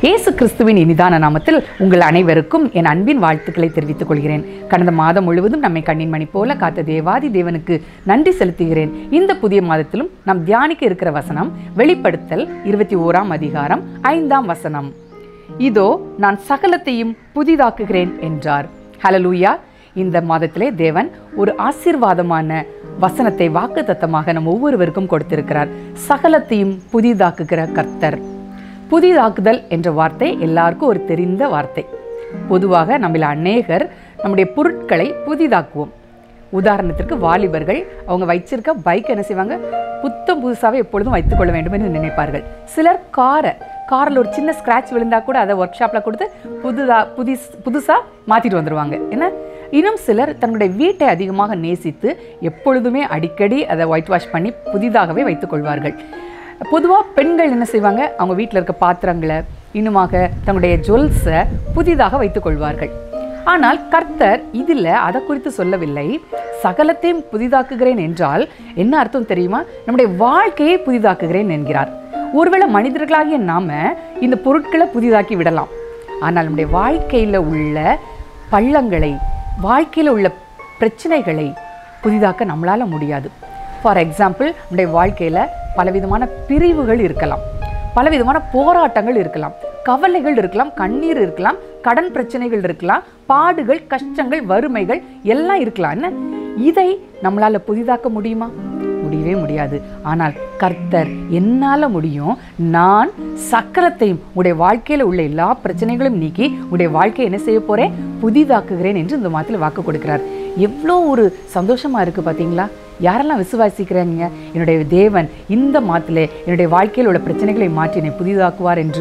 இயேசு கிறிஸ்துவின் இனிதான நாமத்தில் உங்கள் அனைவருக்கும் என் அன்பின் வாழ்த்துக்களை தெரிவித்துக் கொள்கிறேன் கடந்த மாதம் முழுவதும் நம்மை கண்ணின் மணி போல காத்த தேவாதி தேவனுக்கு நன்றி செலுத்துகிறேன் இந்த புதிய மாதத்திலும் நாம் தியானிக்க இருக்கிற வசனம் வெளிப்படுத்தல் இருபத்தி ஓராம் அதிகாரம் ஐந்தாம் வசனம் இதோ நான் சகலத்தையும் புதிதாக்குகிறேன் என்றார் ஹலலூயா இந்த மாதத்திலே தேவன் ஒரு ஆசீர்வாதமான வசனத்தை வாக்குத்தத்தமாக நம் ஒவ்வொருவருக்கும் கொடுத்திருக்கிறார் சகலத்தையும் புதிதாக்குகிற கர்த்தர் புதிதாக்குதல் என்ற வார்த்தை எல்லாருக்கும் ஒரு தெரிந்த வார்த்தை பொதுவாக நம்மள அநேகர் நம்முடைய பொருட்களை புதிதாக்குவோம் உதாரணத்திற்கு வாலிபர்கள் அவங்க வச்சிருக்க பைக் என்ன செய்வாங்க புத்தம் புதுசாகவே எப்பொழுதும் வைத்துக்கொள்ள வேண்டும் என்று நினைப்பார்கள் சிலர் காரை காரில் ஒரு சின்ன ஸ்க்ராட்ச் விழுந்தா கூட அதை ஒர்க் ஷாப்பில் கொடுத்து புதுதா புதிஸ் புதுசாக மாற்றிட்டு வந்துடுவாங்க ஏன்னா இன்னும் சிலர் தன்னுடைய வீட்டை அதிகமாக நேசித்து எப்பொழுதுமே அடிக்கடி அதை ஒயிட் வாஷ் பண்ணி புதிதாகவே வைத்துக்கொள்வார்கள் பொதுவாக பெண்கள் என்ன செய்வாங்க அவங்க வீட்டில் இருக்க பாத்திரங்களை இன்னுமாக தங்களுடைய ஜுவல்ஸை புதிதாக வைத்துக்கொள்வார்கள் ஆனால் கர்த்தர் இதில் அதை குறித்து சொல்லவில்லை சகலத்தையும் புதிதாக்குகிறேன் என்றால் என்ன அர்த்தம் தெரியுமா நம்முடைய வாழ்க்கையை புதிதாக்குகிறேன் என்கிறார் ஒருவேளை மனிதர்களாகிய நாம இந்த பொருட்களை புதிதாக்கி விடலாம் ஆனால் நம்முடைய வாழ்க்கையில் உள்ள பள்ளங்களை வாழ்க்கையில் உள்ள பிரச்சனைகளை புதிதாக்க நம்மளால முடியாது ஃபார் எக்ஸாம்பிள் நம்முடைய வாழ்க்கையில் பலவிதமான பிரிவுகள் இருக்கலாம் பலவிதமான போராட்டங்கள் இருக்கலாம் கவலைகள் இருக்கலாம் கண்ணீர் இருக்கலாம் கடன் பிரச்சனைகள் இருக்கலாம் பாடுகள் கஷ்டங்கள் வறுமைகள் எல்லாம் இருக்கலாம் என்ன இதை நம்மளால புதிதாக்க முடியுமா முடியவே முடியாது ஆனால் கர்த்தர் என்னால் முடியும் நான் சக்கரத்தையும் உடைய வாழ்க்கையில் உள்ள எல்லா பிரச்சனைகளும் நீக்கி உடைய வாழ்க்கையை என்ன செய்ய போறேன் புதிதாக்குகிறேன் என்று இந்த மாதத்தில் வாக்கு கொடுக்கிறார் எவ்வளோ ஒரு சந்தோஷமா இருக்கு பார்த்தீங்களா யாரெல்லாம் விசுவாசிக்கிறாங்க என்னுடைய தேவன் இந்த மாதத்தில் என்னுடைய வாழ்க்கையில் உள்ள பிரச்சனைகளை மாற்றி என்னை புதிதாக்குவார் என்று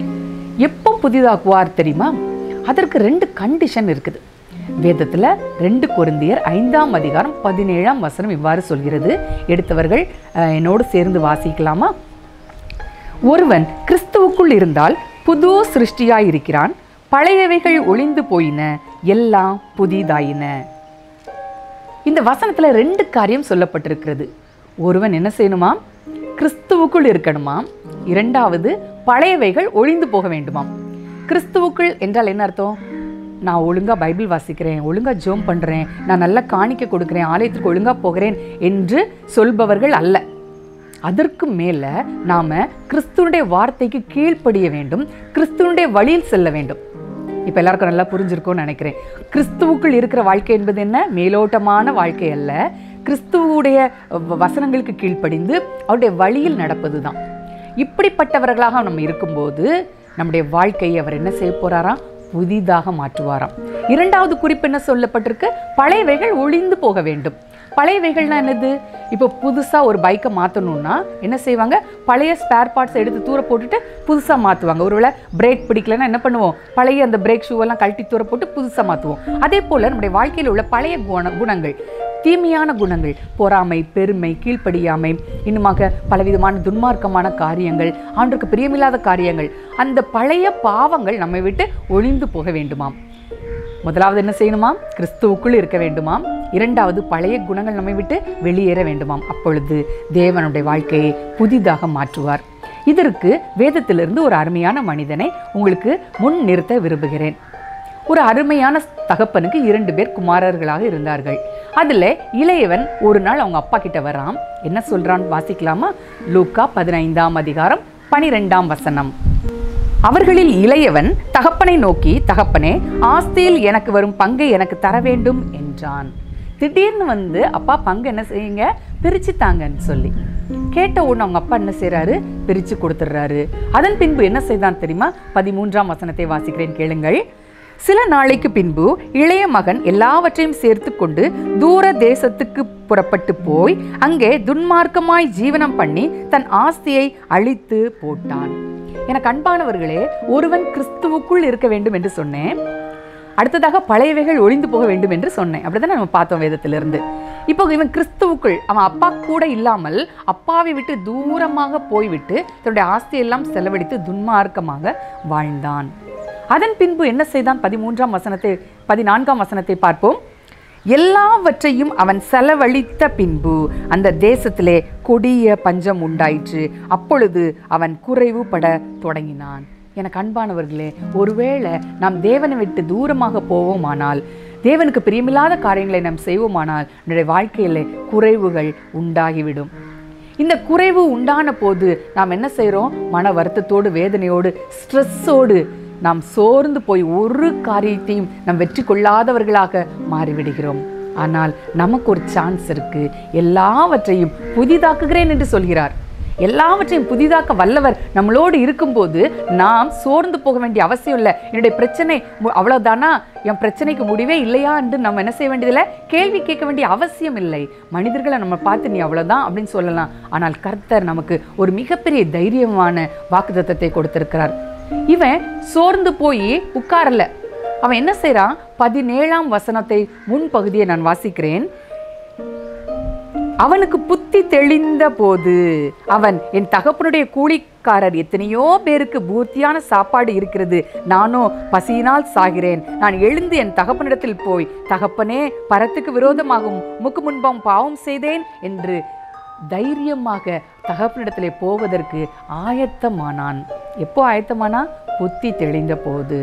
எப்போ புதிதாக்குவார் தெரியுமா அதற்கு ரெண்டு கண்டிஷன் இருக்குது வேதத்தில் ரெண்டு கொருந்தியர் ஐந்தாம் அதிகாரம் பதினேழாம் வசனம் இவ்வாறு சொல்கிறது எடுத்தவர்கள் அஹ், என்னோடு சேர்ந்து வாசிக்கலாமா ஒருவன் கிறிஸ்துவுக்குள் இருந்தால் புது சிருஷ்டியாய் இருக்கிறான் பழையவைகள் ஒளிந்து போயின எல்லாம் புதிதாயின இந்த வசனத்துல ரெண்டு காரியம் சொல்லப்பட்டிருக்கிறது ஒருவன் என்ன செய்யணுமாம் கிறிஸ்துவுக்குள் இருக்கணுமாம் இரண்டாவது பழையவைகள் ஒளிந்து போக வேண்டுமாம் கிறிஸ்துவுக்குள் என்றால் என்ன அர்த்தம் நான் ஒழுங்கா பைபிள் வாசிக்கிறேன் ஒழுங்கா ஜோம் பண்றேன் நான் நல்லா காணிக்க கொடுக்கிறேன் ஆலயத்துக்கு ஒழுங்கா போகிறேன் என்று சொல்பவர்கள் அல்ல அதற்கு மேல நாம கிறிஸ்துவனுடைய வார்த்தைக்கு கீழ்ப்படிய வேண்டும் கிறிஸ்துவனுடைய வழியில் செல்ல வேண்டும் இப்போ எல்லாருக்கும் நல்லா புரிஞ்சிருக்கும்னு நினைக்கிறேன் கிறிஸ்துவுக்குள் இருக்கிற வாழ்க்கை என்பது என்ன மேலோட்டமான வாழ்க்கை அல்ல கிறிஸ்துவுடைய வ- வசனங்களுக்கு கீழ்ப்படிந்து அவருடைய வழியில் நடப்பது தான் இப்படிப்பட்டவர்களாக நம்ம இருக்கும்போது நம்முடைய வாழ்க்கையை அவர் என்ன செய்ய போறாராம் புதிதாக மாற்றுவாராம் இரண்டாவது குறிப்பு என்ன சொல்லப்பட்டிருக்கு பழையவைகள் ஒளிந்து போக வேண்டும் பழையவைகள்னா என்னது இப்போ புதுசாக ஒரு பைக்கை மாற்றணும்னா என்ன செய்வாங்க பழைய ஸ்பேர் பார்ட்ஸ் எடுத்து தூர போட்டுட்டு புதுசாக மாற்றுவாங்க ஒருவேளை பிரேக் பிடிக்கலன்னா என்ன பண்ணுவோம் பழைய அந்த பிரேக் ஷூவெல்லாம் கழட்டி தூர போட்டு புதுசாக மாற்றுவோம் அதே போல் நம்முடைய வாழ்க்கையில் உள்ள பழைய குண குணங்கள் தீமையான குணங்கள் பொறாமை பெருமை கீழ்ப்படியாமை இன்னுமாக பலவிதமான துன்மார்க்கமான காரியங்கள் ஆண்டுக்கு பிரியமில்லாத காரியங்கள் அந்த பழைய பாவங்கள் நம்மை விட்டு ஒளிந்து போக வேண்டுமாம் முதலாவது என்ன செய்யணுமாம் கிறிஸ்துவுக்குள் இருக்க வேண்டுமாம் இரண்டாவது பழைய குணங்கள் நம்மை விட்டு வெளியேற வேண்டுமாம் அப்பொழுது தேவனுடைய வாழ்க்கையை புதிதாக மாற்றுவார் இதற்கு வேதத்திலிருந்து ஒரு அருமையான மனிதனை உங்களுக்கு முன் நிறுத்த விரும்புகிறேன் ஒரு அருமையான தகப்பனுக்கு இரண்டு பேர் குமாரர்களாக இருந்தார்கள் அதுல இளையவன் ஒரு நாள் அவங்க அப்பா கிட்ட வரான் என்ன சொல்றான் வாசிக்கலாமா லூக்கா பதினைந்தாம் அதிகாரம் பனிரெண்டாம் வசனம் அவர்களில் இளையவன் தகப்பனை நோக்கி தகப்பனே ஆஸ்தியில் எனக்கு வரும் பங்கை எனக்கு தர வேண்டும் என்றான் திடீர்னு வந்து அப்பா பங்கு என்ன செய்யுங்க பிரிச்சு தாங்கன்னு சொல்லி கேட்ட உடனே அவங்க அப்பா என்ன செய்றாரு பிரிச்சு கொடுத்துட்றாரு அதன் பின்பு என்ன செய்தான் தெரியுமா பதிமூன்றாம் வசனத்தை வாசிக்கிறேன் கேளுங்கள் சில நாளைக்கு பின்பு இளைய மகன் எல்லாவற்றையும் சேர்த்து கொண்டு தூர தேசத்துக்கு புறப்பட்டு போய் அங்கே துன்மார்க்கமாய் ஜீவனம் பண்ணி தன் ஆஸ்தியை அழித்து போட்டான் எனக்கு அன்பானவர்களே ஒருவன் கிறிஸ்துவுக்குள் இருக்க வேண்டும் என்று சொன்னேன் அடுத்ததாக பழையவைகள் ஒளிந்து போக வேண்டும் என்று சொன்னேன் அப்படிதானே நம்ம பார்த்தோம் வேதத்திலிருந்து இப்போ இவன் கிறிஸ்துவுக்குள் அவன் அப்பா கூட இல்லாமல் அப்பாவை விட்டு தூரமாக போய்விட்டு தன்னுடைய ஆஸ்தியெல்லாம் செலவழித்து துன்மார்க்கமாக வாழ்ந்தான் அதன் பின்பு என்ன செய்தான் பதிமூன்றாம் வசனத்தை பதினான்காம் வசனத்தை பார்ப்போம் எல்லாவற்றையும் அவன் செலவழித்த பின்பு அந்த தேசத்திலே கொடிய பஞ்சம் உண்டாயிற்று அப்பொழுது அவன் குறைவுபட தொடங்கினான் எனக்கு அன்பானவர்களே ஒருவேளை நாம் தேவனை விட்டு தூரமாக போவோமானால் தேவனுக்கு பிரியமில்லாத காரியங்களை நாம் செய்வோமானால் நம்முடைய வாழ்க்கையிலே குறைவுகள் உண்டாகிவிடும் இந்த குறைவு உண்டான போது நாம் என்ன செய்கிறோம் மன வருத்தத்தோடு வேதனையோடு ஸ்ட்ரெஸ்ஸோடு நாம் சோர்ந்து போய் ஒரு காரியத்தையும் நாம் வெற்றி கொள்ளாதவர்களாக மாறிவிடுகிறோம் ஆனால் நமக்கு ஒரு சான்ஸ் இருக்கு எல்லாவற்றையும் புதிதாக்குகிறேன் என்று சொல்கிறார் எல்லாவற்றையும் புதிதாக்க வல்லவர் நம்மளோடு இருக்கும்போது நாம் சோர்ந்து போக வேண்டிய அவசியம் இல்லை என்னுடைய பிரச்சனை மு- அவ்வளவுதானா என் பிரச்சனைக்கு முடிவே இல்லையா என்று நம்ம என்ன செய்ய வேண்டியதில்லை கேள்வி கேட்க வேண்டிய அவசியம் இல்லை மனிதர்களை நம்ம பார்த்து நீ அவ்வளவுதான் அப்படின்னு சொல்லலாம் ஆனால் கர்த்தர் நமக்கு ஒரு மிகப்பெரிய தைரியமான வாக்குத்தத்தத்தை கொடுத்திருக்கிறார் இவன் சோர்ந்து போய் உட்காரல அவன் என்ன செய்றான் பதினேழாம் வசனத்தை முன்பகுதியை நான் வாசிக்கிறேன் அவனுக்கு புத்தி தெளிந்த போது அவன் என் தகப்பனுடைய கூலிக்காரர் எத்தனையோ பேருக்கு பூர்த்தியான சாப்பாடு இருக்கிறது நானோ பசியினால் சாகிறேன் நான் எழுந்து என் தகப்பனிடத்தில் போய் தகப்பனே பரத்துக்கு விரோதமாகவும் முக்கு முன்பாம் பாவம் செய்தேன் என்று தைரியமாக தகப்பனிடத்திலே போவதற்கு ஆயத்தமானான் எப்போ ஆயத்தமானா புத்தி தெளிந்த போது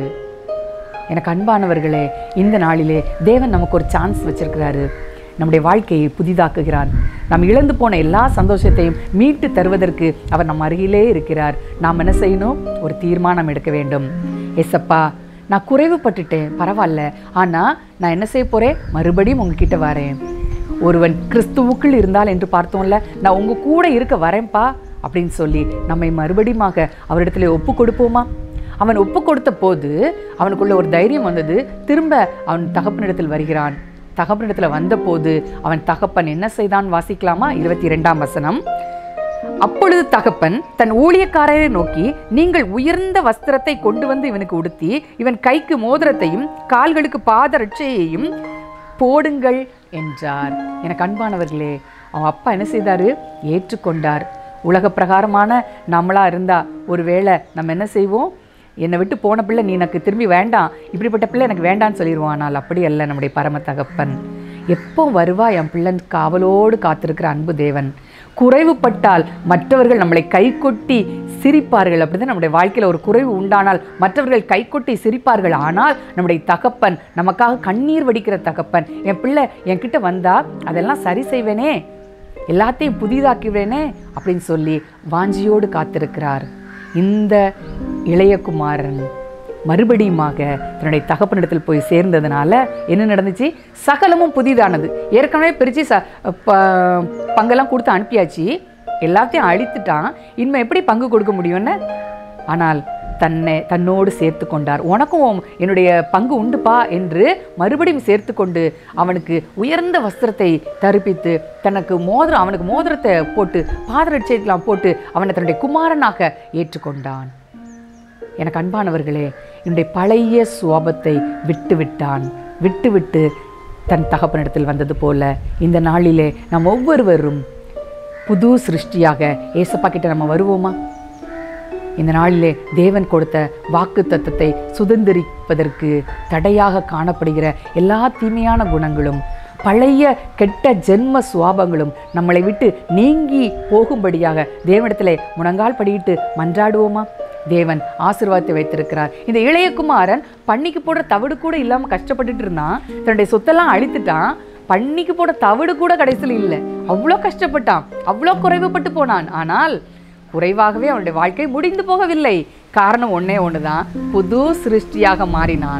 எனக்கு அன்பானவர்களே இந்த நாளிலே தேவன் நமக்கு ஒரு சான்ஸ் வச்சிருக்கிறாரு நம்முடைய வாழ்க்கையை புதிதாக்குகிறார் நாம் இழந்து போன எல்லா சந்தோஷத்தையும் மீட்டு தருவதற்கு அவர் நம் அருகிலே இருக்கிறார் நாம் என்ன செய்யணும் ஒரு தீர்மானம் எடுக்க வேண்டும் எஸ்அப்பா நான் குறைவுபட்டுட்டேன் பரவாயில்ல ஆனால் நான் என்ன செய்ய போகிறேன் மறுபடியும் உங்ககிட்ட வரேன் ஒருவன் கிறிஸ்துவுக்குள் இருந்தால் என்று பார்த்தோம்ல நான் உங்க கூட இருக்க வரேன்ப்பா அப்படின்னு சொல்லி நம்மை மறுபடியுமாக அவரிடத்துல ஒப்பு கொடுப்போமா அவன் ஒப்பு கொடுத்த போது அவனுக்குள்ள ஒரு தைரியம் வந்தது திரும்ப அவன் தகப்பனிடத்தில் வருகிறான் தகப்பனிடத்தில் வந்தபோது அவன் தகப்பன் என்ன செய்தான் வாசிக்கலாமா இருபத்தி இரண்டாம் வசனம் அப்பொழுது தகப்பன் தன் ஊழியக்காரரை நோக்கி நீங்கள் உயர்ந்த வஸ்திரத்தை கொண்டு வந்து இவனுக்கு உடுத்தி இவன் கைக்கு மோதிரத்தையும் கால்களுக்கு பாதரட்சையையும் போடுங்கள் என்றார் எனக்கு அன்பானவர்களே அவன் அப்பா என்ன செய்தாரு ஏற்றுக்கொண்டார் உலக பிரகாரமான நம்மளா இருந்தா ஒருவேளை நம்ம என்ன செய்வோம் என்னை விட்டு போன பிள்ளை நீ எனக்கு திரும்பி வேண்டாம் இப்படிப்பட்ட பிள்ளை எனக்கு வேண்டான்னு சொல்லிடுவான் ஆனால் அப்படி அல்ல நம்முடைய பரம தகப்பன் எப்போ வருவா என் பிள்ளை காவலோடு காத்திருக்கிற அன்பு தேவன் குறைவுபட்டால் மற்றவர்கள் நம்மளை கைகொட்டி சிரிப்பார்கள் அப்படிதான் நம்முடைய வாழ்க்கையில் ஒரு குறைவு உண்டானால் மற்றவர்கள் கைகொட்டி சிரிப்பார்கள் ஆனால் நம்முடைய தகப்பன் நமக்காக கண்ணீர் வடிக்கிற தகப்பன் என் பிள்ளை என்கிட்ட வந்தா அதெல்லாம் சரி செய்வேனே எல்லாத்தையும் புதிதாக்குவேனே அப்படின்னு சொல்லி வாஞ்சியோடு காத்திருக்கிறார் இந்த இளையகுமாரன் மறுபடியுமாக தன்னுடைய தகப்பனிடத்தில் போய் சேர்ந்ததுனால என்ன நடந்துச்சு சகலமும் புதிதானது ஏற்கனவே பிரித்து ச ப- பங்கெல்லாம் கொடுத்து அனுப்பியாச்சு எல்லாத்தையும் அழித்துட்டான் இனிமே எப்படி பங்கு கொடுக்க முடியும்னு ஆனால் தன்னை தன்னோடு சேர்த்து கொண்டார் உனக்கும் என்னுடைய பங்கு உண்டுப்பா என்று மறுபடியும் சேர்த்து கொண்டு அவனுக்கு உயர்ந்த வஸ்திரத்தை தரிப்பித்து தனக்கு மோதிரம் அவனுக்கு மோதிரத்தை போட்டு பாதரட்சையெல்லாம் போட்டு அவனை தன்னுடைய குமாரனாக ஏற்றுக்கொண்டான் எனக்கு அன்பானவர்களே என்னுடைய பழைய சுவாபத்தை விட்டு விட்டான் விட்டு விட்டு தன் தகப்பனிடத்தில் வந்தது போல இந்த நாளிலே நாம் ஒவ்வொருவரும் புது சிருஷ்டியாக ஏசப்பா கிட்ட நம்ம வருவோமா இந்த நாளிலே தேவன் கொடுத்த வாக்கு தத்தத்தை சுதந்திரிப்பதற்கு தடையாக காணப்படுகிற எல்லா தீமையான குணங்களும் பழைய கெட்ட ஜென்ம சுவாபங்களும் நம்மளை விட்டு நீங்கி போகும்படியாக தேவனிடத்திலே முழங்கால் படியிட்டு மன்றாடுவோமா தேவன் ஆசீர்வாதத்தை வைத்திருக்கிறார் இந்த இளையகுமாரன் பண்ணிக்கு போடுற தவிடு கூட இல்லாமல் கஷ்டப்பட்டுட்டு இருந்தான் தன்னுடைய சொத்தெல்லாம் அழித்துட்டான் பண்ணிக்கு போட தவிடு கூட கடைசியில் இல்லை அவ்வளோ கஷ்டப்பட்டான் அவ்வளோ குறைவுபட்டு போனான் ஆனால் குறைவாகவே அவனுடைய வாழ்க்கை முடிந்து போகவில்லை காரணம் ஒண்ணே ஒண்ணுதான் புது சிருஷ்டியாக மாறினான்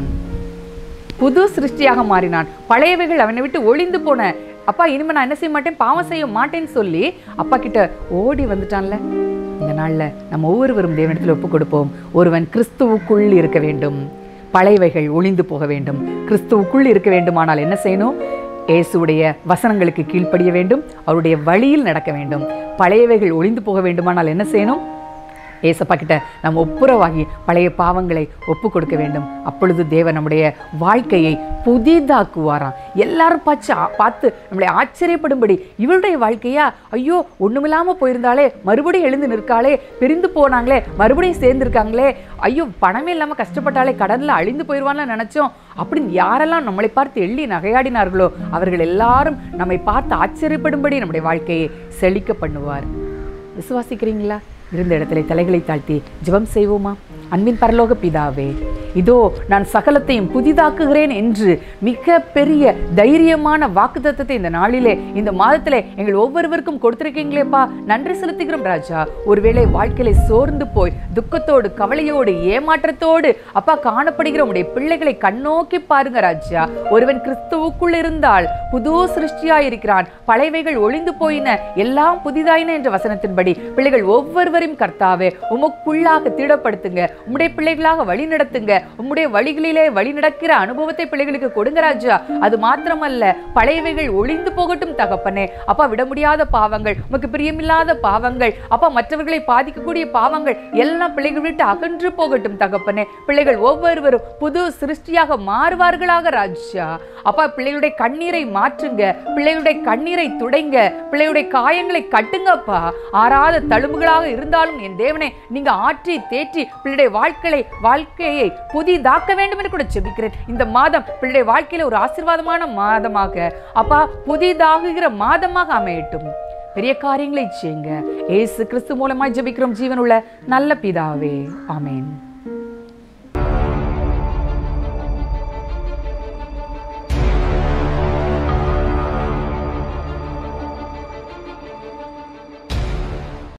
புது சிருஷ்டியாக மாறினான் பழையவைகள் அவனை விட்டு ஒளிந்து போன அப்பா இனிமே நான் என்ன செய்ய மாட்டேன் பாவம் செய்ய மாட்டேன்னு சொல்லி அப்பா கிட்ட ஓடி வந்துட்டான்ல இந்த நாள்ல நம்ம ஒவ்வொருவரும் தேவனிடத்தில் ஒப்பு கொடுப்போம் ஒருவன் கிறிஸ்துவுக்குள் இருக்க வேண்டும் பழையவைகள் ஒளிந்து போக வேண்டும் கிறிஸ்துவுக்குள் இருக்க வேண்டுமானால் என்ன செய்யணும் இயேசுவுடைய வசனங்களுக்கு கீழ்ப்படிய வேண்டும் அவருடைய வழியில் நடக்க வேண்டும் பழையவைகள் ஒளிந்து போக வேண்டுமானால் என்ன செய்யணும் ஏசப்பா கிட்ட நம்ம ஒப்புரவாகி பழைய பாவங்களை ஒப்பு கொடுக்க வேண்டும் அப்பொழுது தேவன் நம்முடைய வாழ்க்கையை புதிதாக்குவாராம் எல்லாரும் பார்த்து ஆ- பார்த்து நம்மளை ஆச்சரியப்படும்படி இவளுடைய வாழ்க்கையா ஐயோ ஒண்ணுமில்லாம போயிருந்தாலே மறுபடியும் எழுந்து நிற்காளே பிரிந்து போனாங்களே மறுபடியும் சேர்ந்திருக்காங்களே ஐயோ பணமே இல்லாம கஷ்டப்பட்டாலே கடல்ல அழிந்து போயிடுவான்னு நினைச்சோம் அப்படின்னு யாரெல்லாம் நம்மளை பார்த்து எள்ளி நகையாடினார்களோ அவர்கள் எல்லாரும் நம்மை பார்த்து ஆச்சரியப்படும்படி நம்முடைய வாழ்க்கையை செழிக்க பண்ணுவார் விசுவாசிக்கிறீங்களா இருந்த இடத்துல தலைகளை தாழ்த்தி ஜெபம் செய்வோமா அன்பின் பரலோக பிதாவே இதோ நான் சகலத்தையும் புதிதாக்குகிறேன் என்று மிக பெரிய தைரியமான வாக்குத்தத்தத்தை இந்த நாளிலே இந்த மாதத்திலே எங்கள் ஒவ்வொருவருக்கும் கொடுத்திருக்கீங்களேப்பா நன்றி செலுத்துகிறோம் ராஜா ஒருவேளை வாழ்க்கையில சோர்ந்து போய் துக்கத்தோடு கவலையோடு ஏமாற்றத்தோடு அப்பா காணப்படுகிற உடைய பிள்ளைகளை கண்ணோக்கி பாருங்க ராஜா ஒருவன் கிறிஸ்துவுக்குள் இருந்தால் புது சிருஷ்டியா இருக்கிறான் பழையவைகள் ஒளிந்து போயின எல்லாம் புதிதாயின என்ற வசனத்தின்படி பிள்ளைகள் ஒவ்வொருவரையும் கர்த்தாவே உமக்குள்ளாக திடப்படுத்துங்க உம்முடைய பிள்ளைகளாக வழி நடத்துங்க உம்முடைய வழிகளிலே வழி நடக்கிற அனுபவத்தை பிள்ளைகளுக்கு கொடுங்க ராஜா அது மாத்திரமல்ல பழையவைகள் ஒளிந்து போகட்டும் தகப்பனே அப்பா விட முடியாத பாவங்கள் உமக்கு பிரியமில்லாத பாவங்கள் அப்பா மற்றவர்களை பாதிக்கக்கூடிய பாவங்கள் எல்லாம் பிள்ளைகள் விட்டு அகன்று போகட்டும் தகப்பனே பிள்ளைகள் ஒவ்வொருவரும் புது சிருஷ்டியாக மாறுவார்களாக ராஜா அப்பா பிள்ளைகளுடைய கண்ணீரை மாற்றுங்க பிள்ளைகளுடைய கண்ணீரை துடைங்க பிள்ளைகளுடைய காயங்களை கட்டுங்கப்பா ஆறாத தழும்புகளாக இருந்தாலும் என் தேவனை நீங்க ஆற்றி தேற்றி பிள்ளைடைய வாழ்க்கையை வாழ்க்கையை புதிதாக்க வேண்டும் என்று கூட ஜெபிக்கிறேன் இந்த மாதம் பிள்ளைடைய வாழ்க்கையில ஒரு ஆசீர்வாதமான மாதமாக அப்பா புதிதாகுகிற மாதமாக அமையட்டும் பெரிய காரியங்களை செய்யுங்க ஏசு கிறிஸ்து மூலமாய் ஜெபிக்கிறோம் ஜீவனுள்ள நல்ல பிதாவே ஆமென்